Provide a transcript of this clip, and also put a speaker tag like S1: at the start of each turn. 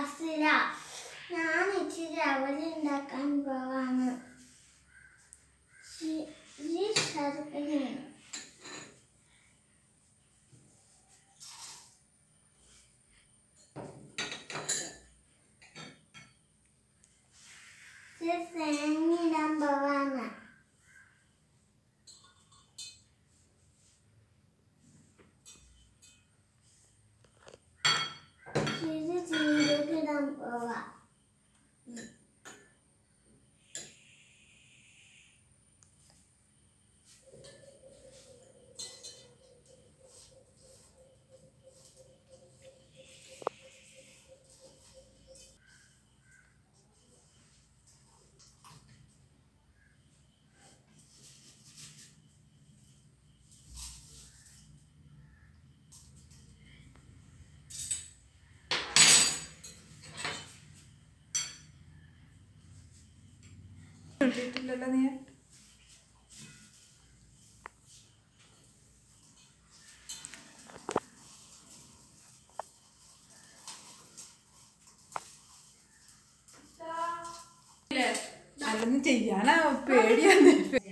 S1: ക്ലാസ്സിലാ ഞാൻ ഇച്ചിരി അവധി ഉണ്ടാക്കാൻ പോവാണ് ശി- ഈ ശർക്കരയാണ് ഇത് തേങ്ങിടാൻ പോവാണ് ഇത് ജീരകിടാൻ പോവാ
S2: ഇട്ടിട്ടില്ലല്ലോ നീ അല്ലെന്ന് ചെയ്യാനാ പേടിയാണ്